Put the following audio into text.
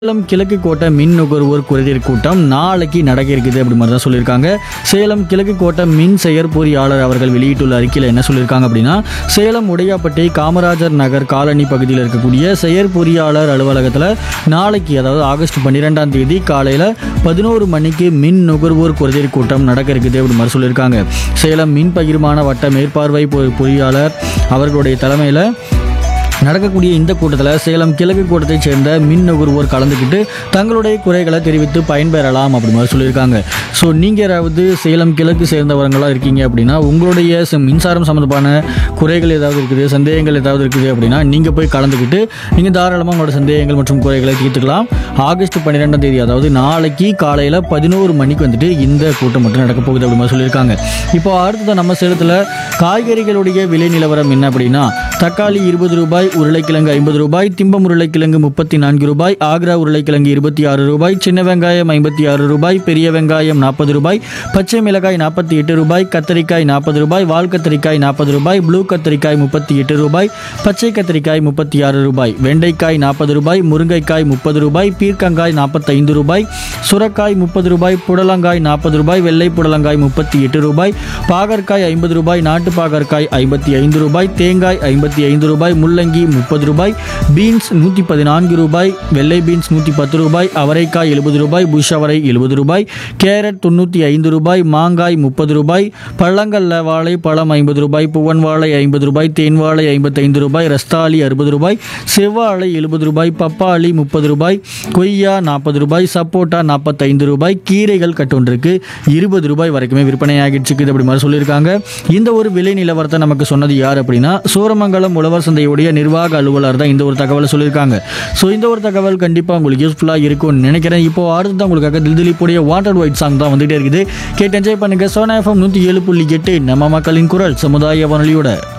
சேலம் கிழக்கு கோட்டை மின் நுகர்வோர் குறைதீர் கூட்டம் நாளைக்கு நடக்க இருக்குது அப்படி மாதிரி தான் சொல்லியிருக்காங்க சேலம் கிழக்கு கோட்டை மின் செயற்பொறியாளர் அவர்கள் வெளியிட்டுள்ள அறிக்கையில் என்ன சொல்லியிருக்காங்க அப்படின்னா சேலம் உடையாப்பட்டி காமராஜர் நகர் காலனி பகுதியில் இருக்கக்கூடிய செயற்பொறியாளர் அலுவலகத்தில் நாளைக்கு அதாவது ஆகஸ்ட் பன்னிரெண்டாம் தேதி காலையில் பதினோரு மணிக்கு மின் நுகர்வோர் குறைதீர் கூட்டம் நடக்க இருக்குது அப்படி மாதிரி சொல்லியிருக்காங்க சேலம் மின் பகிர்மான வட்ட மேற்பார்வை பொ- பொறியாளர் அவர்களுடைய தலைமையில் நடக்கக்கூடிய இந்த கூட்டத்தில் சேலம் கிழக்கு கூட்டத்தைச் சேர்ந்த மின் நுகர்வோர் கலந்துக்கிட்டு தங்களுடைய குறைகளை தெரிவித்து பயன்பெறலாம் அப்படி மாதிரி சொல்லியிருக்காங்க ஸோ நீங்கள் யாராவது சேலம் கிழக்கு சேர்ந்தவர்களாக இருக்கீங்க அப்படின்னா உங்களுடைய ச- மின்சாரம் சம்மந்தமான குறைகள் ஏதாவது இருக்குது சந்தேகங்கள் ஏதாவது இருக்குது அப்படின்னா நீங்கள் போய் கலந்துக்கிட்டு நீங்கள் தாராளமாக உங்களோட சந்தேகங்கள் மற்றும் குறைகளை தீர்த்துக்கலாம் ஆகஸ்ட் பன்னிரெண்டாம் தேதி அதாவது நாளைக்கு காலையில் பதினோரு மணிக்கு வந்துட்டு இந்த கூட்டம் மட்டும் நடக்க போகுது அப்படி மாதிரி சொல்லியிருக்காங்க இப்போ அடுத்தது நம்ம சேலத்தில் காய்கறிகளுடைய விலை நிலவரம் என்ன அப்படின்னா தக்காளி இருபது ரூபாய் உருளைக்கிழங்கு ஐம்பது ரூபாய் திம்பம் உருளைக்கிழங்கு முப்பத்தி நான்கு ரூபாய் ஆக்ரா உருளைக்கிழங்கு இருபத்தி ஆறு ரூபாய் சின்ன வெங்காயம் ஐம்பத்தி ஆறு ரூபாய் பெரிய வெங்காயம் நாற்பது ரூபாய் பச்சை மிளகாய் நாற்பத்தி எட்டு ரூபாய் கத்தரிக்காய் நாற்பது ரூபாய் வால் கத்தரிக்காய் நாற்பது ரூபாய் ப்ளூ கத்தரிக்காய் முப்பத்தி எட்டு ரூபாய் பச்சை கத்தரிக்காய் முப்பத்தி ஆறு ரூபாய் வெண்டைக்காய் நாற்பது ரூபாய் முருங்கைக்காய் முப்பது ரூபாய் பீர்க்கங்காய் நாற்பத்தைந்து ரூபாய் சுரக்காய் முப்பது ரூபாய் புடலங்காய் நாற்பது ரூபாய் வெள்ளை புடலங்காய் முப்பத்தி எட்டு ரூபாய் பாகற்காய் ஐம்பது ரூபாய் நாட்டு பாகற்காய் ஐம்பத்தி ஐந்து ரூபாய் தேங்காய் ஐம்பத்தி ஐந்து ரூபாய் முள்ளங்கி முப்பது ரூபாய் பீன்ஸ் நூற்றி பதினான்கு ரூபாய் வெள்ளை பீன்ஸ் நூற்றி பத்து ரூபாய் அவரைக்காய் எழுபது ரூபாய் புஷ் அவரை எழுபது ரூபாய் கேரட் தொண்ணூற்றி ஐந்து ரூபாய் மாங்காய் முப்பது ரூபாய் பழங்கள்ல வாழை பழம் ஐம்பது ரூபாய் புவன் வாழை ஐம்பது ரூபாய் தேன் வாழை ஐம்பத்தைந்து ரூபாய் ரஸ்தாளி அறுபது ரூபாய் செவ்வாழை எழுபது ரூபாய் பப்பாளி முப்பது ரூபாய் கொய்யா நாற்பது ரூபாய் சப்போட்டா நாற்பத்தைந்து ரூபாய் கீரைகள் கட்டொன்றுக்கு இருபது ரூபாய் வரைக்குமே விற்பனையாகிட்டு இருக்குது அப்படி மாதிரி சொல்லியிருக்காங்க இந்த ஒரு விலை நிலவரத்தை நமக்கு சொன்னது யார் அப்படின்னா சூரமங்கலம் உழவர் சந்தையுடைய நிர்வாக அலுவலர் தான் இந்த ஒரு தகவலை சொல்லியிருக்காங்க ஸோ இந்த ஒரு தகவல் கண்டிப்பாக உங்களுக்கு யூஸ்ஃபுல்லாக இருக்கும்னு நினைக்கிறேன் இப்போ அடுத்து தான் உங்களுக்காக தில் திலீப்புடைய வாட்டர் ஒயிட் சாங் தான் வந்துகிட்டே இருக்குது கேட்டு என்ஜாய் பண்ணுங்க சோனா எஃப்எம் நூற்றி ஏழு புள்ளி எட்டு நம்ம மக்களின் குரல் சமுதாய வானொலியோட